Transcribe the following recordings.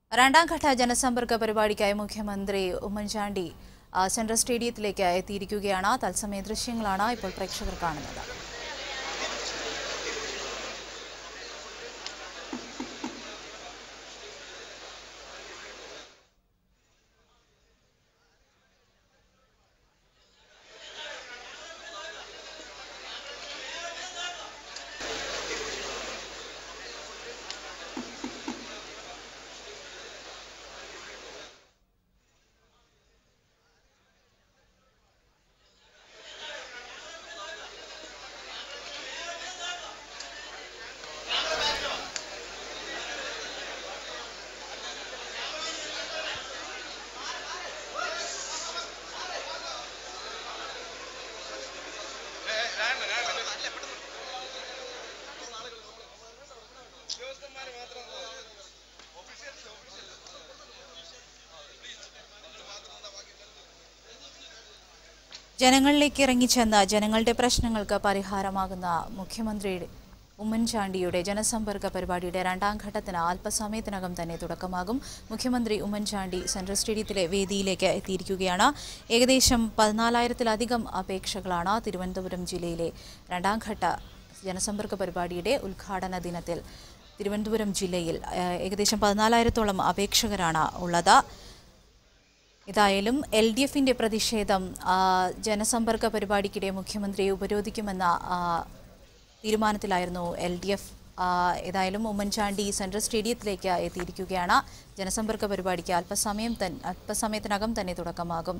രണ്ടാം ഘട്ട ജനസമ്പർക്ക പരിപാടിക്കായി മുഖ്യമന്ത്രി ഉമ്മൻചാണ്ടി ആ, സെൻട്രൽ സ്റ്റേഡിയത്തിലേക്ക് എത്തിയിരിക്കുകയാണ് തത്സമയ ദൃശ്യങ്ങളാണ് ഇപ്പോൾ പ്രേക്ഷകർ കാണുന്നത് ജനങ്ങളിലേക്ക് ഇറങ്ങിച്ചെന്ന് ജനങ്ങളുടെ പ്രശ്നങ്ങൾക്ക് പരിഹാരമാകുന്ന മുഖ്യമന്ത്രി ഉമ്മൻചാണ്ടിയുടെ ജനസമ്പർക്ക പരിപാടിയുടെ രണ്ടാം ഘട്ടത്തിന് അല്പസമയത്തിനകം തന്നെ തുടക്കമാകും മുഖ്യമന്ത്രി ഉമ്മൻചാണ്ടി സെൻട്രൽ സ്റ്റേഡിയത്തിലെ വേദിയിലേക്ക് എത്തിയിരിക്കുകയാണ് ഏകദേശം പതിനാലായിരത്തിലധികം അപേക്ഷകളാണ് തിരുവനന്തപുരം ജില്ലയിലെ രണ്ടാം ഘട്ട ജനസമ്പർക്ക പരിപാടിയുടെ ഉദ്ഘാടന ദിനത്തിൽ തിരുവനന്തപുരം ജില്ലയിൽ ഏഹ്, ഏകദേശം പതിനാലായിരത്തോളം അപേക്ഷകരാണ് ഉള്ളത് ഏതായാലും എൽ ഡി എഫിന്റെ പ്രതിഷേധം ആ, ജനസമ്പർക്ക പരിപാടിക്കിടെ മുഖ്യമന്ത്രിയെ ഉപരോധിക്കുമെന്ന ആ, തീരുമാനത്തിലായിരുന്നു എൽ ഡി എഫ് ഏതായാലും ഉമ്മൻചാണ്ടി സെൻട്രൽ സ്റ്റേഡിയത്തിലേക്ക് എത്തിയിരിക്കുകയാണ് ജനസമ്പർക്ക പരിപാടിക്ക് അല്പസമയം തൻ അല്പസമയത്തിനകം തന്നെ തുടക്കമാകും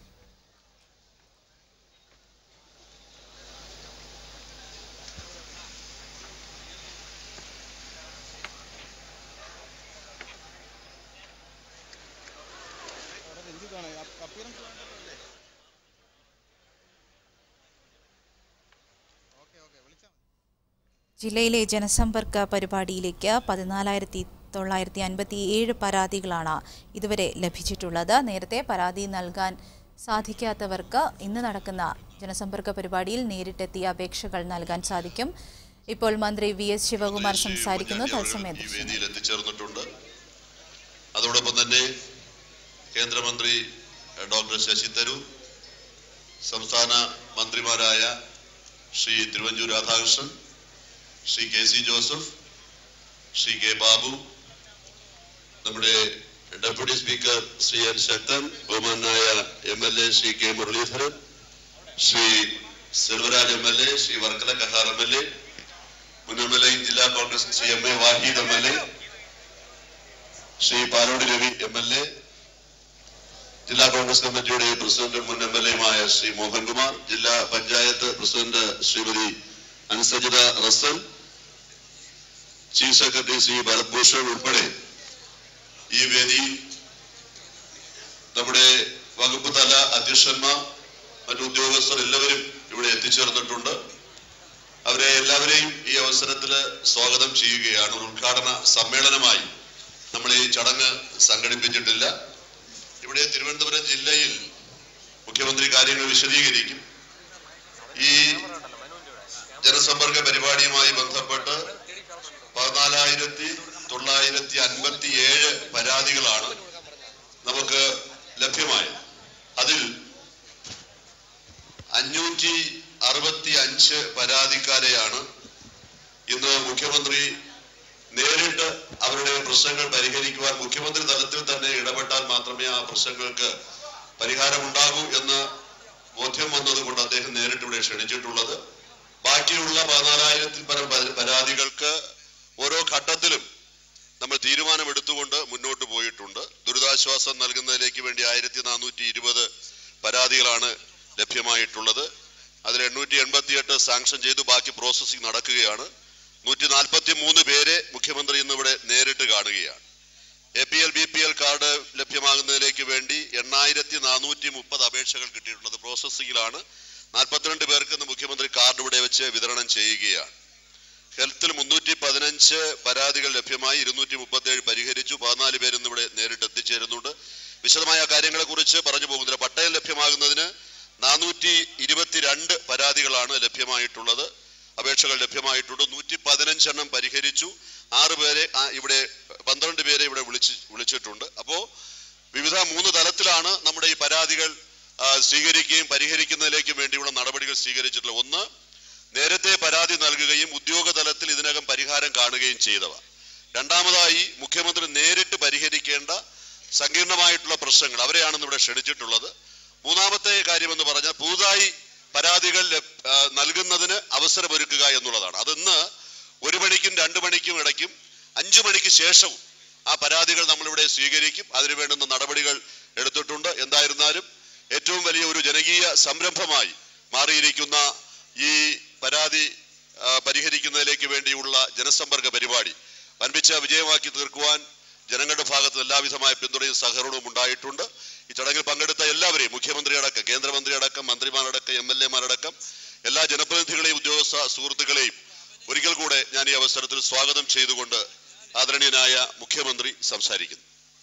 ജില്ലയിലെ ജനസമ്പർക്ക പരിപാടിയിലേക്ക് പതിനാലായിരത്തി തൊള്ളായിരത്തി അൻപത്തി ഏഴ് പരാതികളാണ് ഇതുവരെ ലഭിച്ചിട്ടുള്ളത് നേരത്തെ പരാതി നൽകാൻ സാധിക്കാത്തവർക്ക് ഇന്ന് നടക്കുന്ന ജനസമ്പർക്ക പരിപാടിയിൽ നേരിട്ടെത്തിയ അപേക്ഷകൾ നൽകാൻ സാധിക്കും ഇപ്പോൾ മന്ത്രി വി എസ് ശിവകുമാർ സംസാരിക്കുന്നു തത്സമയ ഈ ദൃശ്യം വേദിയിൽ എത്തിച്ചേർന്നിട്ടുണ്ട് അതോടൊപ്പം തന്നെ കേന്ദ്രമന്ത്രി എഹ്, ഡോക്ടർ ശശി തരൂർ സംസ്ഥാന മന്ത്രിമാരായ Shri Thiruvanchoor Radhakrishnan Shri K C Joseph Shri K Babu നമ്മുടെ deputy speaker Shri N Sakthan ബഹുമാനായ M L A Shri K Muraleedharan Shri Selvaraj M L A Shri Varkala Kahar M L A മുൻ എം എൽ എ ജില്ലാ Congress Shri M A Vahid M L A Shri Palode Ravi M L A ജില്ലാ കോൺഗ്രസ് കമ്മിറ്റിയുടെ പ്രസിഡന്റും മുൻ എം എൽ എയുമായ ശ്രീ മോഹൻകുമാർ ജില്ലാ panchayat president Shrimati Ansajitha Russel chief secretary Shri Bharat Bhushan ഉൾപ്പെടെ ഈ വേദിയിൽ നമ്മുടെ വകുപ്പ് തല അധ്യക്ഷന്മാർ മറ്റു ഉദ്യോഗസ്ഥർ എല്ലാവരും ഇവിടെ എത്തിച്ചേർന്നിട്ടുണ്ട് അവരെ എല്ലാവരെയും ഈ അവസരത്തിൽ സ്വാഗതം ചെയ്യുകയാണ് ഒരു ഉദ്ഘാടന സമ്മേളനമായി നമ്മൾ ഈ ചടങ്ങ് സംഘടിപ്പിച്ചിട്ടില്ല ഇവിടെ തിരുവനന്തപുരം ജില്ലയിൽ മുഖ്യമന്ത്രി കാര്യങ്ങൾ വിശദീകരിക്കും ഈ ജനസമ്പർക്ക പരിപാടിയുമായി ബന്ധപ്പെട്ട് പതിനാലായിരത്തി തൊള്ളായിരത്തി അൻപത്തി ഏഴ് പരാതികളാണ് നമുക്ക് ലഭ്യമായത് അതിൽ അഞ്ഞൂറ്റി അറുപത്തി അഞ്ച് പരാതിക്കാരെയാണ് ഇന്ന് മുഖ്യമന്ത്രി നേരിട്ട് അവരുടെ പ്രശ്നങ്ങൾ പരിഹരിക്കുവാൻ മുഖ്യമന്ത്രി തലത്തിൽ തന്നെ ഇടപെട്ടാൽ മാത്രമേ ആ പ്രശ്നങ്ങൾക്ക് പരിഹാരമുണ്ടാകൂ എന്ന് ബോധ്യം വന്നതുകൊണ്ട് അദ്ദേഹം നേരിട്ട് ഇവിടെ ക്ഷണിച്ചിട്ടുള്ളത് ബാക്കിയുള്ള പതിനാലായിരത്തിൽ പരം പര- പരാതികൾക്ക് ഓരോ ഘട്ടത്തിലും നമ്മൾ തീരുമാനമെടുത്തുകൊണ്ട് മുന്നോട്ട് പോയിട്ടുണ്ട് ദുരിതാശ്വാസം നൽകുന്നതിലേക്ക് വേണ്ടി ആയിരത്തി നാനൂറ്റി ഇരുപത് പരാതികളാണ് ലഭ്യമായിട്ടുള്ളത് അതിൽ എണ്ണൂറ്റി എൺപത്തിയെട്ട് സാങ്ഷൻ ചെയ്തു ബാക്കി പ്രോസസ്സിംഗ് നടക്കുകയാണ് നൂറ്റി നാൽപ്പത്തി മൂന്ന് പേരെ മുഖ്യമന്ത്രി ഇന്ന് ഇവിടെ നേരിട്ട് കാണുകയാണ് A P L B P L card ലഭ്യമാകുന്നതിലേക്ക് വേണ്ടി എണ്ണായിരത്തി നാനൂറ്റി മുപ്പത് അപേക്ഷകൾ കിട്ടിയിട്ടുള്ളത് പ്രോസസ്സിംഗിലാണ് നാൽപ്പത്തിരണ്ട് പേർക്ക് ഇന്ന് മുഖ്യമന്ത്രി കാർഡ് ഇവിടെ വെച്ച് വിതരണം ചെയ്യുകയാണ് ഹെൽത്തിൽ മുന്നൂറ്റി പതിനഞ്ച് പരാതികൾ ലഭ്യമായി ഇരുന്നൂറ്റി മുപ്പത്തി ഏഴ് പരിഹരിച്ചു പതിനാല് പേര് ഇന്ന് ഇവിടെ നേരിട്ട് എത്തിച്ചേരുന്നുണ്ട് വിശദമായ കാര്യങ്ങളെ കുറിച്ച് പറഞ്ഞു പോകുന്നില്ല പട്ടയം ലഭ്യമാകുന്നതിന് നാനൂറ്റി ഇരുപത്തിരണ്ട് പരാതികളാണ് ലഭ്യമായിട്ടുള്ളത് അപേക്ഷകൾ ലഭ്യമായിട്ടുണ്ട് നൂറ്റി പതിനഞ്ചെണ്ണം പരിഹരിച്ചു ആറ് പേരെ ആ, ഇവിടെ പന്ത്രണ്ട് പേരെ ഇവിടെ വിളിച്ച് വിളിച്ചിട്ടുണ്ട് അപ്പോ വിവിധ മൂന്ന് തലത്തിലാണ് നമ്മുടെ ഈ പരാതികൾ ആ, സ്വീകരിക്കുകയും പരിഹരിക്കുന്നതിലേക്കും വേണ്ടിയുള്ള നടപടികൾ സ്വീകരിച്ചിട്ടുള്ളത് ഒന്ന് നേരത്തെ പരാതി നൽകുകയും ഉദ്യോഗ തലത്തിൽ ഇതിനകം പരിഹാരം കാണുകയും ചെയ്തവ രണ്ടാമതായി മുഖ്യമന്ത്രി നേരിട്ട് പരിഹരിക്കേണ്ട സങ്കീർണമായിട്ടുള്ള പ്രശ്നങ്ങൾ അവരെയാണ് ഇന്ന് ഇവിടെ ക്ഷണിച്ചിട്ടുള്ളത് മൂന്നാമത്തെ കാര്യമെന്ന് പറഞ്ഞാൽ പുതുതായി പരാതികൾ ലഭ്- ആ, നൽകുന്നതിന് അവസരമൊരുക്കുക എന്നുള്ളതാണ് അതിന്ന് ഒരു മണിക്കും രണ്ടു മണിക്കും ഇടയ്ക്കും അഞ്ചു മണിക്ക് ശേഷവും ആ പരാതികൾ നമ്മളിവിടെ സ്വീകരിക്കും അതിനു വേണ്ടുന്ന നടപടികൾ എടുത്തിട്ടുണ്ട് എന്തായിരുന്നാലും ഏറ്റവും വലിയ ഒരു ജനകീയ സംരംഭമായി മാറിയിരിക്കുന്ന ഈ പരാതി ആ, പരിഹരിക്കുന്നതിലേക്ക് വേണ്ടിയുള്ള ജനസമ്പർക്ക പരിപാടി വൻപിച്ച വിജയമാക്കി തീർക്കുവാൻ ജനങ്ങളുടെ ഭാഗത്ത് എല്ലാവിധമായ പിന്തുണയും സഹകരണവും ഉണ്ടായിട്ടുണ്ട് ഈ ചടങ്ങിൽ പങ്കെടുത്ത എല്ലാവരെയും മുഖ്യമന്ത്രി അടക്കം കേന്ദ്രമന്ത്രി അടക്കം മന്ത്രിമാരടക്കം എം എൽ എമാരടക്കം എല്ലാ ജനപ്രതിനിധികളെയും ഉദ്യോഗസ്ഥ സുഹൃത്തുക്കളെയും ഒരിക്കൽ കൂടെ ഞാൻ ഈ അവസരത്തിൽ സ്വാഗതം ചെയ്തുകൊണ്ട് ആദരണീയനായ മുഖ്യമന്ത്രി സംസാരിക്കുന്നു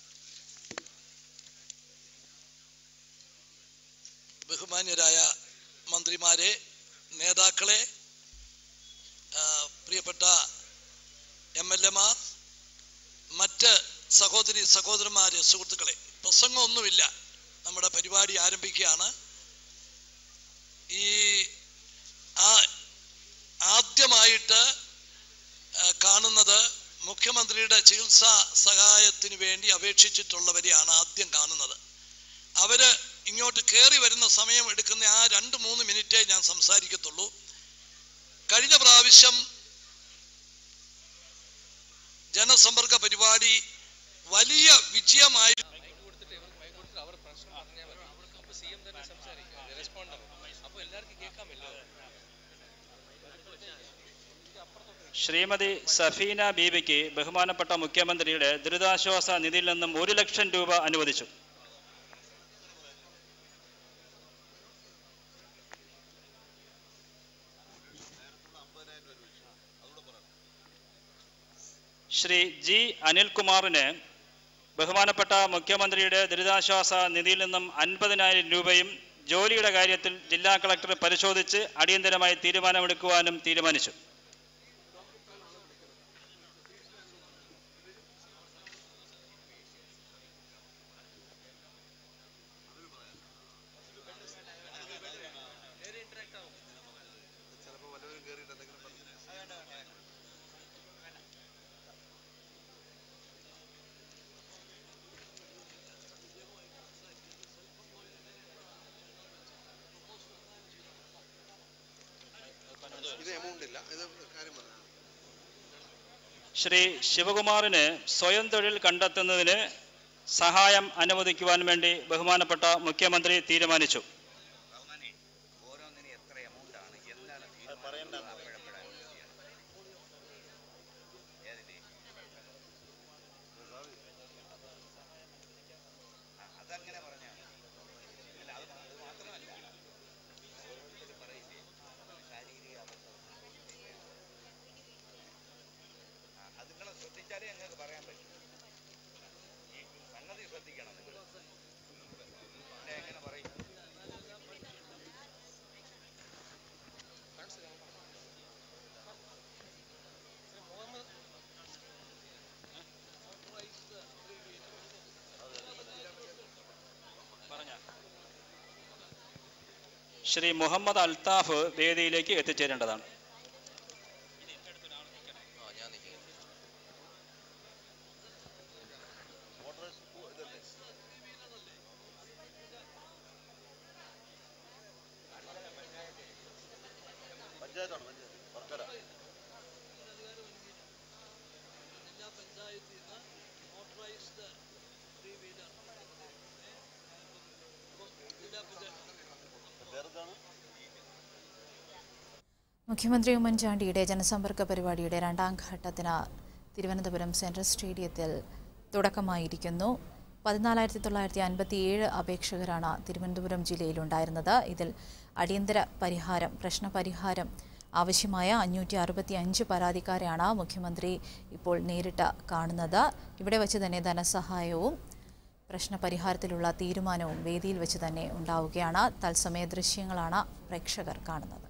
ബഹുമാന്യരായ മന്ത്രിമാരെ നേതാക്കളെ ആ, പ്രിയപ്പെട്ട എം എൽ എമാർ മറ്റ് സഹോദരി സഹോദരന്മാരെ സുഹൃത്തുക്കളെ പ്രസംഗമൊന്നുമില്ല നമ്മുടെ പരിപാടി ആരംഭിക്കുകയാണ് ഈ ആ ആദ്യമായിട്ട് ആ, കാണുന്നത് മുഖ്യമന്ത്രിയുടെ ചികിത്സാ സഹായത്തിന് വേണ്ടി അപേക്ഷിച്ചിട്ടുള്ളവരെയാണ് ആദ്യം കാണുന്നത് അവര് ഇങ്ങോട്ട് കയറി വരുന്ന സമയം എടുക്കുന്ന ആ രണ്ട് മൂന്ന് മിനിറ്റേ ഞാൻ സംസാരിക്കത്തുള്ളൂ കഴിഞ്ഞ പ്രാവശ്യം ജനസമ്പർക്ക പരിപാടി വലിയ വിജയമായി ശ്രീമതി സഫീന ബീബിക്ക് ബഹുമാനപ്പെട്ട മുഖ്യമന്ത്രിയുടെ ദുരിതാശ്വാസ നിധിയിൽ നിന്നും ഒരു ലക്ഷം രൂപ അനുവദിച്ചു ശ്രീ ജി അനിൽകുമാറിന് ബഹുമാനപ്പെട്ട മുഖ്യമന്ത്രിയുടെ ദുരിതാശ്വാസ നിധിയിൽ നിന്നും അൻപതിനായിരം രൂപയും ജോലിയുടെ കാര്യത്തിൽ ജില്ലാ കളക്ടർ പരിശോധിച്ച് അടിയന്തരമായി തീരുമാനമെടുക്കുവാനും തീരുമാനിച്ചു ഇത് എമൗണ്ട് ഇല്ല ഇത് കാര്യം പറഞ്ഞു ശ്രീ ശിവകുമാറിന് സ്വയം തൊഴിൽ കണ്ടെത്തുന്നതിന് സഹായം അനുവദിക്കുവാൻ വേണ്ടി ബഹുമാനപ്പെട്ട മുഖ്യമന്ത്രി തീരുമാനിച്ചു ഓരോന്നിനും എത്ര എമൗണ്ട് ആണ് എന്താണ് തീരുമാനം അപ്പോഴപ്പോഴാണ് ഏതിന് ആ, അതങ്ങനെ പറഞ്ഞാൽ അല്ല അത് മാ- അത് മാത്രമല്ല ഓരോരുത്തരും പറയില്ലേ ശാരീരിക അബദ്ധം ആ, അത് നിങ്ങൾ ശ്രദ്ധിച്ചാലേ ഞങ്ങൾക്ക് പറയാൻ പറ്റും ഈ സംഗതി ശ്രദ്ധിക്കണം നിങ്ങൾ പിന്നെ എങ്ങനെ പറയും ശ്രീ മുഹമ്മദ് അൽത്താഫ് വേദിയിലേക്ക് എത്തിച്ചേരേണ്ടതാണ് പഞ്ചായത്താണ് പഞ്ചായത്ത് വർക്കല ജില്ലാ പഞ്ചായത്തിൽ നിന്ന് മോട്ടറൈസ്ഡ് ത്രീ വീലർ ജില്ലാ പഞ്ചായത്ത് വേറെന്താണ് മുഖ്യമന്ത്രി ഉമ്മൻചാണ്ടിയുടെ ജനസമ്പർക്ക പരിപാടിയുടെ രണ്ടാം ഘട്ടത്തിന് തിരുവനന്തപുരം സെൻട്രൽ സ്റ്റേഡിയത്തിൽ തുടക്കമായിരിക്കുന്നു പതിനാലായിരത്തി തൊള്ളായിരത്തി അൻപത്തി ഏഴ് അപേക്ഷകരാണ് തിരുവനന്തപുരം ജില്ലയിലുണ്ടായിരുന്നത് ഇതിൽ അടിയന്തര പരിഹാരം പ്രശ്നപരിഹാരം ആവശ്യമായ അഞ്ഞൂറ്റി അറുപത്തി അഞ്ച് പരാതിക്കാരെയാണ് മുഖ്യമന്ത്രി ഇപ്പോൾ നേരിട്ട് കാണുന്നത് ഇവിടെ വച്ച് തന്നെ ധനസഹായവും പ്രശ്നപരിഹാരത്തിലുള്ള തീരുമാനവും വേദിയിൽ വെച്ച് തന്നെ ഉണ്ടാവുകയാണ് തത്സമയ ദൃശ്യങ്ങളാണ് പ്രേക്ഷകർ കാണുന്നത്